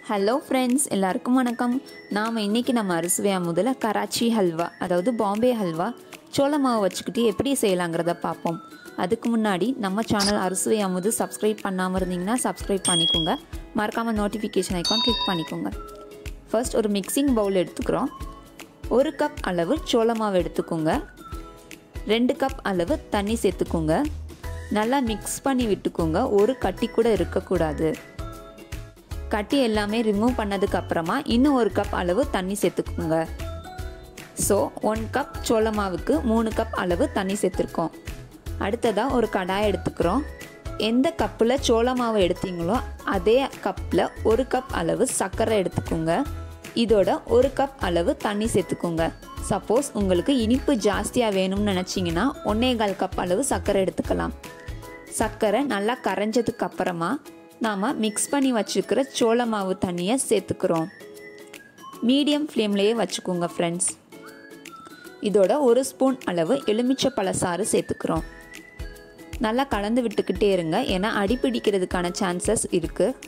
Hello friends எல்லாருக்கும் வணக்கம் நாம் இன்றைக்கி நம்ம அரிசுவையா முதல்ல கராச்சி ஹல்வா அதாவது பாம்பே ஹல்வா சோள மாவு வச்சுக்கிட்டு எப்படி செய்யலாங்கிறத பார்ப்போம் அதுக்கு முன்னாடி நம்ம சேனல் அரிசுவை அமுது சப்ஸ்கிரைப் பண்ணாமல் இருந்தீங்கன்னா சப்ஸ்கிரைப் பண்ணிக்கோங்க மறக்காமல் நோட்டிஃபிகேஷன் ஐக்கான் கிளிக் பண்ணிக்கோங்க ஃபர்ஸ்ட் ஒரு மிக்சிங் பவுல் எடுத்துக்கிறோம் ஒரு கப் அளவு சோள மாவு எடுத்துக்கோங்க ரெண்டு கப் அளவு தண்ணி சேர்த்துக்கோங்க நல்லா மிக்ஸ் பண்ணி விட்டுக்கோங்க ஒரு கட்டி கூட இருக்கக்கூடாது கட்டி எல்லாமே ரிமூவ் பண்ணதுக்கு அப்புறமா இன்னும் ஒரு கப் அளவு தண்ணி சேர்த்துக்கோங்க ஸோ ஒன் கப் சோள மாவுக்கு மூணு கப் அளவு தண்ணி சேர்த்துருக்கோம் அடுத்ததாக ஒரு கடாய் எடுத்துக்கிறோம் எந்த கப்பில் சோள மாவு எடுத்தீங்களோ அதே கப்பில் ஒரு கப் அளவு சர்க்கரை எடுத்துக்கோங்க இதோட ஒரு கப் அளவு தண்ணி சேர்த்துக்கோங்க சப்போஸ் உங்களுக்கு இனிப்பு ஜாஸ்தியாக வேணும்னு நினச்சிங்கன்னா ஒன்னே கால் கப் அளவு சர்க்கரை எடுத்துக்கலாம் சர்க்கரை நல்லா கரைஞ்சதுக்கு அப்புறமா நாம் மிக்ஸ் பண்ணி வச்சுருக்கிற சோள மாவு தண்ணியை சேர்த்துக்கிறோம் மீடியம் ஃப்ளேம்லேயே வச்சுக்கோங்க ஃப்ரெண்ட்ஸ் இதோட ஒரு ஸ்பூன் அளவு எலுமிச்சை பழசாறு சேர்த்துக்கிறோம் நல்லா கலந்து விட்டுக்கிட்டே இருங்க ஏன்னா அடிப்பிடிக்கிறதுக்கான சான்சஸ் இருக்குது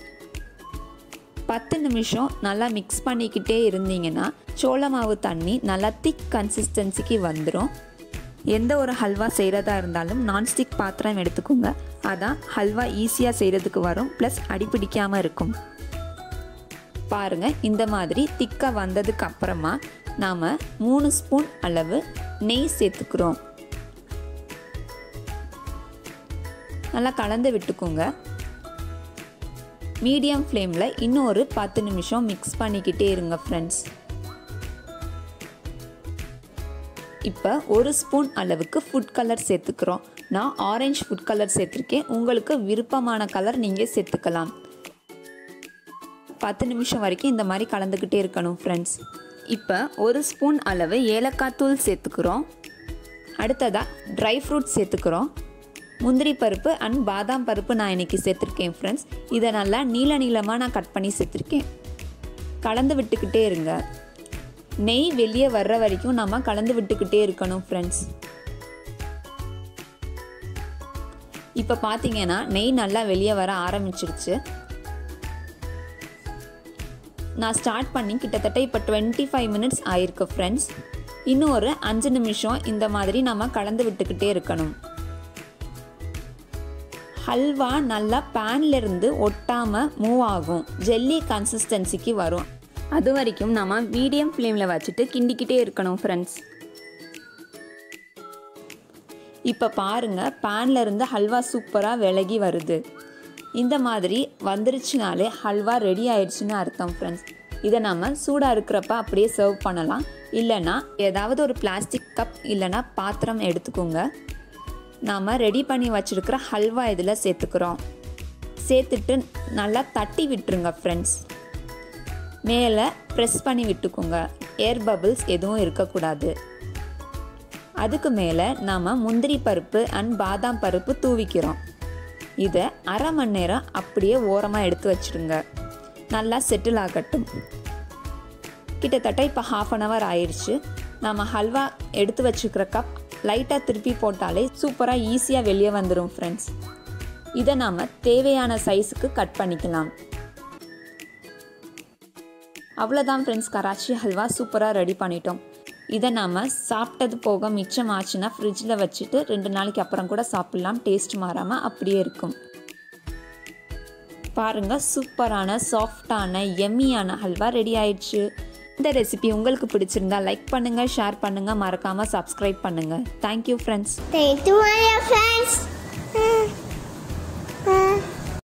பத்து நிமிஷம் நல்லா மிக்ஸ் பண்ணிக்கிட்டே இருந்தீங்கன்னா சோள மாவு தண்ணி நல்லா திக் கன்சிஸ்டன்சிக்கு வந்துடும் எந்த ஒரு ஹல்வா செய்கிறதா இருந்தாலும் நான்ஸ்டிக் பாத்திரம் எடுத்துக்கோங்க அதான் ஹல்வா ஈஸியாக செய்கிறதுக்கு வரும் ப்ளஸ் அடிப்பிடிக்காமல் இருக்கும் பாருங்கள் இந்த மாதிரி திக்காக வந்ததுக்கு அப்புறமா நாம் மூணு ஸ்பூன் அளவு நெய் சேர்த்துக்கிறோம் நல்லா கலந்து விட்டுக்கோங்க மீடியம் ஃப்ளேமில் இன்னும் ஒரு பத்து நிமிஷம் மிக்ஸ் பண்ணிக்கிட்டே இருங்க ஃப்ரெண்ட்ஸ் இப்போ ஒரு ஸ்பூன் அளவுக்கு ஃபுட் கலர் சேர்த்துக்கிறோம் நான் ஆரஞ்சு ஃபுட் கலர் சேர்த்துருக்கேன் உங்களுக்கு விருப்பமான கலர் நீங்கள் சேர்த்துக்கலாம் பத்து நிமிஷம் வரைக்கும் இந்த மாதிரி கலந்துக்கிட்டே இருக்கணும் ஃப்ரெண்ட்ஸ் இப்போ ஒரு ஸ்பூன் அளவு ஏலக்காய் தூள் சேர்த்துக்கிறோம் அடுத்ததாக ட்ரை ஃப்ரூட்ஸ் சேர்த்துக்கிறோம் முந்திரி பருப்பு அண்ட் பாதாம் பருப்பு நான் இன்றைக்கி சேர்த்துருக்கேன் ஃப்ரெண்ட்ஸ் இதை நல்லா நீள நீளமாக நான் கட் பண்ணி சேர்த்துருக்கேன் கலந்து விட்டுக்கிட்டே இருங்க நெய் வெளியே வர்ற வரைக்கும் நம்ம கலந்து விட்டுக்கிட்டே இருக்கணும் ஃப்ரெண்ட்ஸ் இப்போ பார்த்தீங்கன்னா நெய் நல்லா வெளியே வர ஆரம்பிச்சிருச்சு நான் ஸ்டார்ட் பண்ணி கிட்டத்தட்ட இப்போ டுவெண்ட்டி ஃபைவ் மினிட்ஸ் ஆயிருக்கு ஃப்ரெண்ட்ஸ் இன்னும் ஒரு அஞ்சு நிமிஷம் இந்த மாதிரி நம்ம கலந்து விட்டுக்கிட்டே இருக்கணும் ஹல்வா நல்லா பேன்லேருந்து ஒட்டாமல் மூவ் ஆகும் ஜெல்லி கன்சிஸ்டன்சிக்கு வரும் அது வரைக்கும் நம்ம மீடியம் ஃப்ளேமில் வச்சுட்டு கிண்டிக்கிட்டே இருக்கணும் ஃப்ரெண்ட்ஸ் இப்போ பாருங்கள் பேனில் இருந்து ஹல்வா சூப்பராக விலகி வருது இந்த மாதிரி வந்துருச்சுனாலே ஹல்வா ரெடி ஆயிடுச்சுன்னு அர்த்தம் ஃப்ரெண்ட்ஸ் இதை நம்ம சூடாக இருக்கிறப்ப அப்படியே சர்வ் பண்ணலாம் இல்லைன்னா ஏதாவது ஒரு பிளாஸ்டிக் கப் இல்லைன்னா பாத்திரம் எடுத்துக்கோங்க நாம் ரெடி பண்ணி வச்சுருக்கிற ஹல்வா இதில் சேர்த்துக்கிறோம் சேர்த்துட்டு நல்லா தட்டி விட்டுருங்க ஃப்ரெண்ட்ஸ் மேலே ப்ரெஸ் பண்ணி விட்டுக்கோங்க ஏர் பபிள்ஸ் எதுவும் இருக்கக்கூடாது அதுக்கு மேலே நாம் முந்திரி பருப்பு அண்ட் பாதாம் பருப்பு தூவிக்கிறோம் இதை அரை மணி நேரம் அப்படியே ஓரமாக எடுத்து வச்சுடுங்க நல்லா செட்டில் ஆகட்டும் கிட்டத்தட்ட இப்போ ஹாஃப் அன் ஹவர் ஆயிடுச்சு நம்ம ஹல்வா எடுத்து வச்சுக்கிற கப் லைட்டாக திருப்பி போட்டாலே சூப்பராக ஈஸியாக வெளியே வந்துடும் ஃப்ரெண்ட்ஸ் இதை நாம் தேவையான சைஸுக்கு கட் பண்ணிக்கலாம் அவ்வளோதான் ஃப்ரெண்ட்ஸ் கராச்சி ஹல்வா சூப்பராக ரெடி பண்ணிட்டோம் இதை நாம் சாப்பிட்டது போக மிச்சம் ஆச்சுன்னா ஃப்ரிட்ஜில் வச்சுட்டு ரெண்டு நாளைக்கு அப்புறம் கூட சாப்பிட்லாம் டேஸ்ட் மாறாமல் அப்படியே இருக்கும் பாருங்கள் சூப்பரான சாஃப்டான எம்மியான ஹல்வா ரெடி ஆயிடுச்சு இந்த ரெசிபி உங்களுக்கு பிடிச்சிருந்தா லைக் பண்ணுங்கள் ஷேர் பண்ணுங்கள் மறக்காமல் சப்ஸ்கிரைப் பண்ணுங்கள் thank you friends Thank you, my friend.